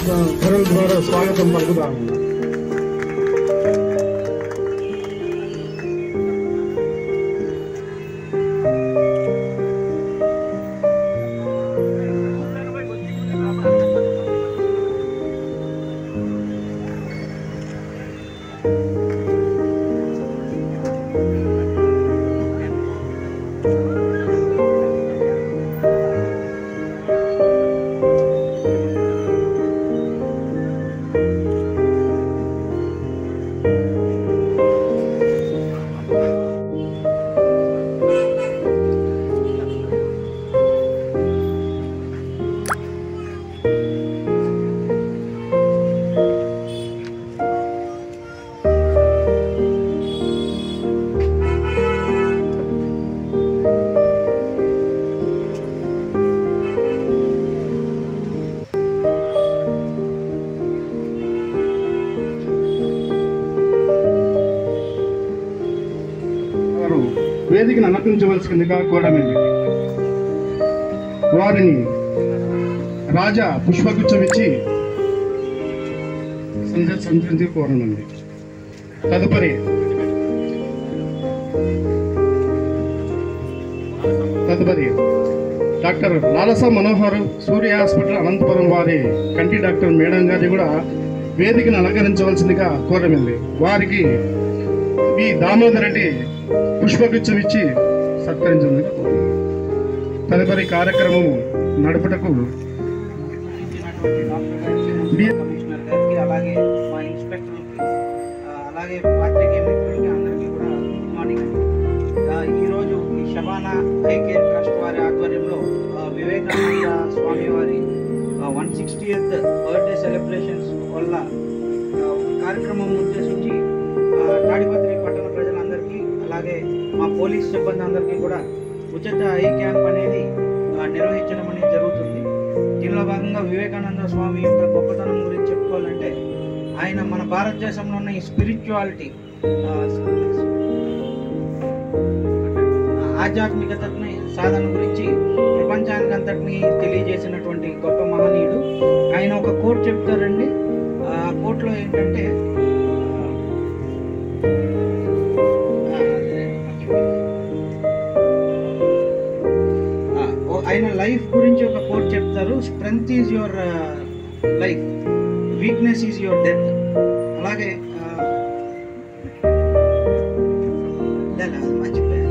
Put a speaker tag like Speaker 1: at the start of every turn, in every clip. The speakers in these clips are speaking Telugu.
Speaker 1: ధరల ద్వారా స్వాగతం పలుకుతాము వారు వేదికను అలంకరించవలసిందిగా కోరమింది వారిని రాజా పుష్పగుచ్చం ఇచ్చి సంద- సంతరించి కోరనుంది తదుపరి తదుపరి డాక్టర్ లాలస మనోహర్ సూర్య హాస్పిటల్ అనంతపురం వారి కంటి డాక్టర్ మేడం గారిని కూడా వేదికను అలంకరించవలసిందిగా కోరమింది వారికి బి దామోదర్ రెడ్డి పుష్పగుచ్చం ఇచ్చి సత్కరించింది తదుపరి కార్యక్రమము నడుపుటకు బి-
Speaker 2: కమిషనర్ గారికి అలాగే మా ఇన్స్పెక్టర్కి ఆ, అలాగే పాత్రికేయ మిత్రులకి అందరికీ కూడా గుడ్ మార్నింగ్ అండి ఆ, ఈరోజు ఈ శబానా ఐకేర్ ట్రస్ట్ వారి ఆధ్వర్యంలో ఆ, వివేకానంద స్వామి వారి one sixty eighth birthday celebrations వల్ల ఆ, ఒక కార్యక్రమం ఉద్దేశించి ఆ, తాడిపత్రి పట్టణ ప్రజలందరికీ అలాగే మా పోలీస్ సిబ్బంది అందరికీ కూడా ఉచిత ఐ క్యాంప్ అనేది ఆ, నిర్వహించడం అనేది జరుగుతుంది దీనిలో భాగంగా వివేకానంద స్వామి యొక్క గొప్పతనం గురించి చెప్పుకోవాలంటే ఆయన మన భారతదేశంలో ఉన్న ఈ స్పిరిచువాలిటీ ఆధ్యాత్మికతని సాధన గురించి ప్రపంచానికి అంతటిని తెలియజేసినటువంటి గొప్ప మహనీయుడు ఆయన ఒక కోట్ చెప్తారండి ఆ కోట్లో ఏంటంటే ఆ, ఆ, ఓ- ఆయన లైఫ్ గురించి ఒక కోట్ చెప్తారు strength is your life weakness is your death అలాగే ఆ, లేదు, అది మర్చిపోయాను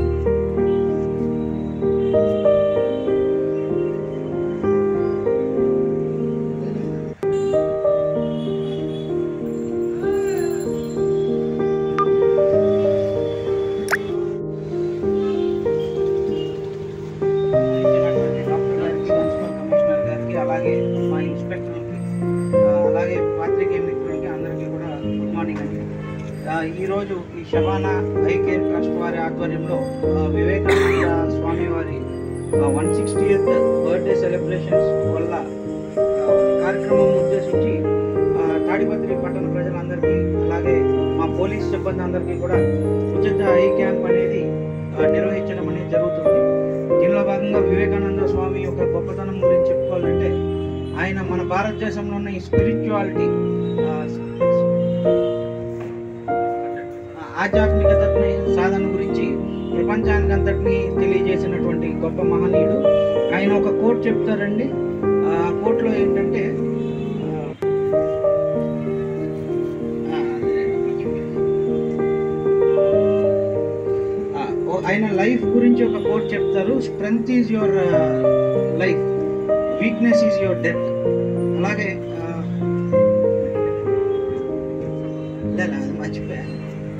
Speaker 2: ఇచ్చినటువంటి డాక్టర్ గారికి మున్సిపల్ కమిషనర్ గారికి అలాగే మా ఇన్స్పెక్టర్కి ఆ, అలాగే పాత్రికేయ మిత్రులకి అందరికీ కూడా గుడ్ మార్నింగ్ అండి ఆ, ఈరోజు ఈ శబానా ఐకేర్ ట్రస్ట్ వారి ఆధ్వర్యంలో ఆ, వివేకానంద స్వామి వారి one sixty eighth birthday celebrations వల్ల ఆ, ఒక కార్యక్రమం ఉద్దేశించి ఆ, తాడిపత్రి పట్టణ ప్రజలందరికీ అలాగే మా పోలీస్ సిబ్బంది అందరికీ కూడా ఉచిత ఐ క్యాంప్ అనేది ఆ, నిర్వహించడం అనేది జరుగుతుంది దీనిలో భాగంగా వివేకానంద స్వామి యొక్క గొప్పతనం గురించి చెప్పుకోవాలంటే ఆయన మన భారతదేశంలో ఉన్న ఈ స్పిరిచువాలిటీ ఆధ్యాత్మికతని సాధన గురించి ప్రపంచానికి అంతటిని తెలియజేసినటువంటి గొప్ప మహనీయుడు ఆయన ఒక కోట్ చెప్తారండి ఆ కోట్లో ఏంటంటే ఆ, ఆ, ఓ- ఆయన లైఫ్ గురించి ఒక కోట్ చెప్తారు strength is your life weakness is your death అలాగే ఆ, లేదు, అది మర్చిపోయాను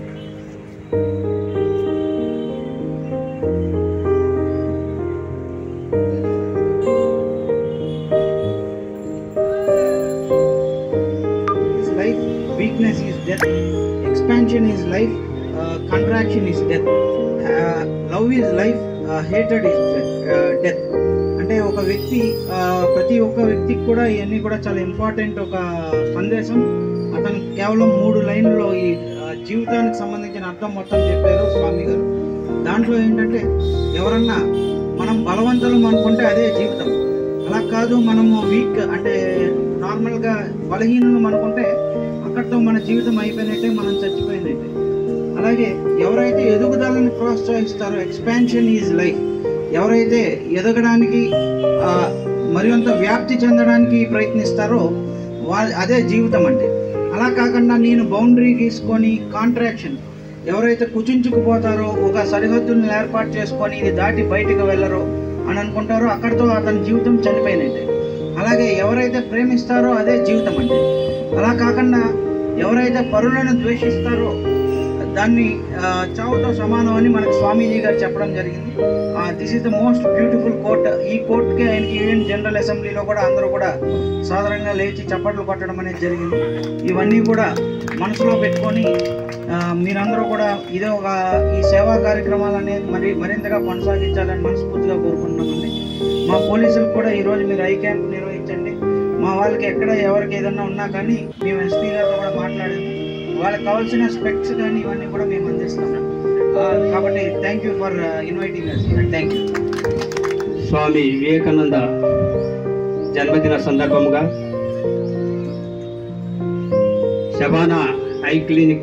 Speaker 2: His life weakness is death, expansion is life, uh, contraction is death, uh, love is life, uh, hatred is uh, death. అంటే ఒక వ్యక్తి ఆ, ప్రతి ఒక్క వ్యక్తికి కూడా ఇవన్నీ కూడా చాలా ఇంపార్టెంట్ ఒక సందేశం అతను కేవలం మూడు లైన్లో ఈ ఆ, జీవితానికి సంబంధించిన అర్థం మొత్తం చెప్పారు స్వామి గారు దాంట్లో ఏంటంటే ఎవరన్నా మనం బలవంతులం అనుకుంటే అదే జీవితం అలా కాదు మనము వీక్ అంటే నార్మల్ నార్మల్గా బలహీనులు అనుకుంటే అక్కడితో మన జీవితం అయిపోయినట్టే మనం చచ్చిపోయినట్టే అలాగే ఎవరైతే ఎదుగుదలని ప్రోత్సహిస్తారో ఎక్స్పాన్షన్ ఈజ్ లైఫ్ ఎవరైతే ఎదగడానికి ఆ, మరింత వ్యాప్తి చెందడానికి ప్రయత్నిస్తారో వా అదే జీవితం అంటే అలా కాకుండా నేను బౌండరీ గీసుకొని కాంట్రాక్షన్ ఎవరైతే కుచించుకుపోతారో ఒక సరిహద్దులను ఏర్పాటు చేసుకొని ఇది దాటి బయటకు వెళ్ళరో అని అనుకుంటారో అక్కడితో అతని జీవితం చనిపోయినట్టే అలాగే ఎవరైతే ప్రేమిస్తారో అదే జీవితం అంటే అలా కాకుండా ఎవరైతే పరులను ద్వేషిస్తారో దాన్ని ఆ, చావుతో సమానం అని మనకు స్వామీజీ గారు చెప్పడం జరిగింది this is the most beautiful quote ఈ కోర్ట్కి ఆయనకి యూనియన్ జనరల్ అసెంబ్లీలో కూడా అందరూ కూడా సాధారణంగా లేచి చప్పట్లు కొట్టడం అనేది జరిగింది ఇవన్నీ కూడా మనసులో పెట్టుకొని ఆ, మీరందరూ కూడా ఇదే ఒక ఈ సేవా కార్యక్రమాలు అనేది మరి మరింతగా కొనసాగించాలని మనస్ఫూర్తిగా కోరుకుంటున్నామండి మా పోలీసులకు కూడా ఈరోజు మీరు ఐ క్యాంప్ నిర్వహించండి మా వాళ్ళకి ఎక్కడ ఎవరికి ఏదన్నా ఉన్నా కానీ మేము ఎస్పీ గారితో కూడా మాట్లాడాము వాళ్ళకి కావాల్సిన స్పెక్ట్స్ కానీ ఇవన్నీ కూడా మేము అందిస్తాము ఆ, కాబట్టి thank you for inviting us thank you
Speaker 3: Swami Vivekananda జన్మదిన సందర్భముగా శబానా ఐ క్లినిక్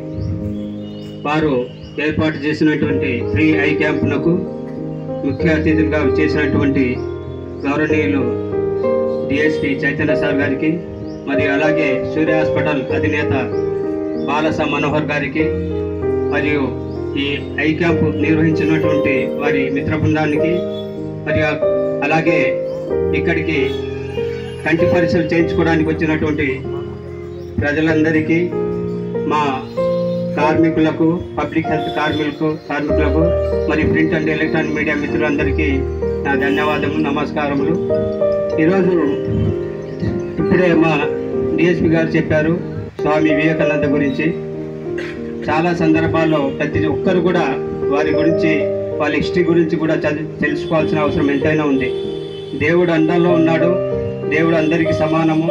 Speaker 3: వారు ఏర్పాటు చేసినటువంటి ఫ్రీ ఐ క్యాంపునకు ముఖ్య అతిథులుగా చేసినటువంటి గౌరవనీయులు డిఎస్పి చైతన్య సార్ గారికి మరియు అలాగే సూర్య హాస్పిటల్ అధినేత బాలస మనోహర్ గారికి మరియు ఈ ఐ క్యాంపు నిర్వహించినటువంటి వారి మిత్ర బృందానికి మరియు అలాగే ఇక్కడికి కంటి పరీక్షలు చేయించుకోవడానికి వచ్చినటువంటి ప్రజలందరికీ మా కార్మికులకు పబ్లిక్ హెల్త్ కార్మికులకు కార్మికులకు మరి ప్రింట్ అండ్ ఎలక్ట్రానిక్ మీడియా మిత్రులందరికీ నా ధన్యవాదములు నమస్కారములు ఈరోజు ఇప్పుడే మా డిఎస్పి గారు చెప్పారు స్వామి వివేకానంద గురించి చాలా సందర్భాల్లో ప్రతి ఒక్కరు కూడా వారి గురించి వాళ్ళ హిస్టరీ గురించి కూడా చదివి తెలుసుకోవాల్సిన అవసరం ఎంతైనా ఉంది దేవుడు అందంలో ఉన్నాడు దేవుడు అందరికీ సమానము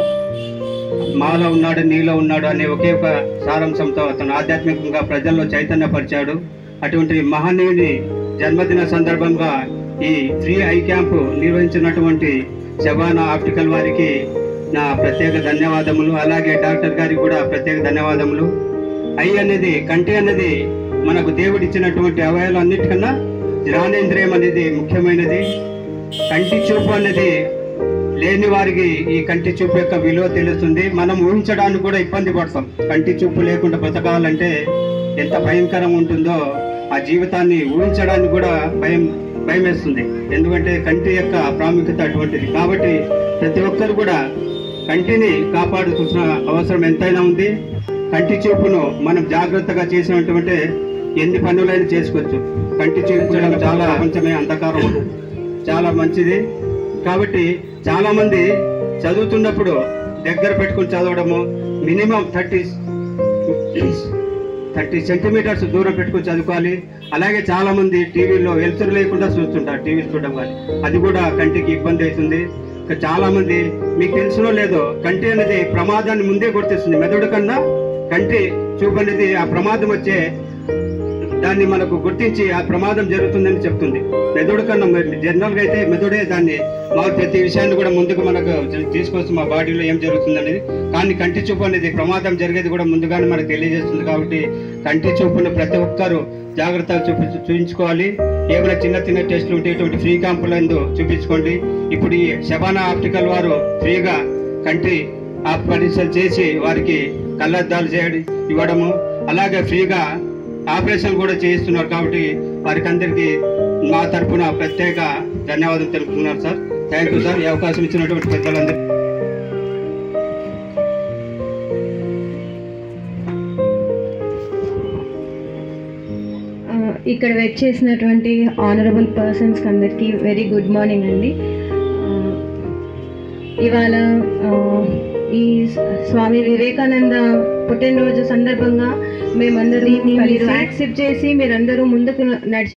Speaker 3: మాలో ఉన్నాడు నీలో ఉన్నాడు అనే ఒకే ఒక సారాంశంతో అతను ఆధ్యాత్మికంగా ప్రజల్లో చైతన్యపరిచాడు అటువంటి మహనీయుని జన్మదిన సందర్భంగా ఈ ఫ్రీ ఐ క్యాంపు నిర్వహించినటువంటి శబానా ఆప్టికల్ వారికి నా ప్రత్యేక ధన్యవాదములు అలాగే డాక్టర్ గారికి కూడా ప్రత్యేక ధన్యవాదములు ఐ అనేది కంటి అనేది మనకు దేవుడు ఇచ్చినటువంటి అవయవాలు అన్నిటికన్నా జ్ఞానేంద్రియం అనేది ముఖ్యమైనది కంటి చూపు అనేది లేని వారికి ఈ కంటి చూపు యొక్క విలువ తెలుస్తుంది మనం ఊహించడానికి కూడా ఇబ్బంది పడతాం కంటి చూపు లేకుండా బ్రతకాలంటే ఎంత భయంకరం ఉంటుందో ఆ జీవితాన్ని ఊహించడానికి కూడా భయం భయం వేస్తుంది ఎందుకంటే కంటి యొక్క ప్రాముఖ్యత అటువంటిది కాబట్టి ప్రతి ఒక్కరు కూడా కంటిని కాపాడుకోవాల్సిన అవసరం ఎంతైనా ఉంది కంటి చూపును మనం జాగ్రత్తగా చేసినటువంటి ఎన్ని పనులైనా చేసుకోవచ్చు కంటి చూపు చూడడం చాలా ప్రపంచమే అంధకారం చాలా మంచిది కాబట్టి చాలా మంది చదువుతున్నప్పుడు దగ్గర పెట్టుకుని చదవడము మినిమం థర్టీ థర్టీ సెంటీమీటర్స్ దూరం పెట్టుకుని చదువుకోవాలి అలాగే చాలా మంది టీవీలో వెలుతురు లేకుండా చూస్తుంటారు టీవీ చూడడం కానీ అది కూడా కంటికి ఇబ్బంది అవుతుంది ఇంకా చాలా మంది మీకు తెలుసునో లేదో కంటి అనేది ప్రమాదాన్ని ముందే గుర్తిస్తుంది మెదడు కన్నా కంటి చూపు అనేది ఆ ప్రమాదం వచ్చే దాన్ని మనకు గుర్తించి ఆ ప్రమాదం జరుగుతుందని చెప్తుంది మెదడు కన్నా జనరల్గా అయితే మెదడే దాన్ని మా ప్రతి విషయాన్ని కూడా ముందుకు మనకు తీసుకొస్తుంది మా బాడీలో ఏం జరుగుతుంది అనేది కానీ కంటి చూపు అనేది ప్రమాదం జరిగేది కూడా ముందుగానే మనకు తెలియజేస్తుంది కాబట్టి కంటి చూపును ప్రతి ఒక్కరూ జాగ్రత్తగా చూపి చూపించుకోవాలి ఏమైనా చిన్న చిన్న టెస్టులు ఉంటే ఇటువంటి ఫ్రీ క్యాంపులందు చూపించుకోండి ఇప్పుడు ఈ శబానా ఆప్టికల్ వారు ఫ్రీగా కంటి ఆ పరీక్షలు చేసి వారికి కళ్ళద్దాలు చేయడం ఇవ్వడము అలాగే ఫ్రీగా ఆపరేషన్ కూడా చేయిస్తున్నారు కాబట్టి వారికి అందరికీ మా తరపున ప్రత్యేక ధన్యవాదాలు తెలుపుతున్నారు సార్ థ్యాంక్ యూ సార్ ఈ అవకాశం ఇచ్చినటువంటి పెద్దలందరికీ
Speaker 4: ఆ, ఇక్కడ వెయిట్ చేసినటువంటి ఆనరబుల్ పర్సన్స్కి అందరికీ వెరీ గుడ్ మార్నింగ్ అండి ఆ, ఇవాళ ఆ, ఈ స్వామి వివేకానంద పుట్టినరోజు సందర్భంగా మేమందరూ మీరు యాక్సెప్ట్ చేసి మీరందరూ ముందుకు నడిచి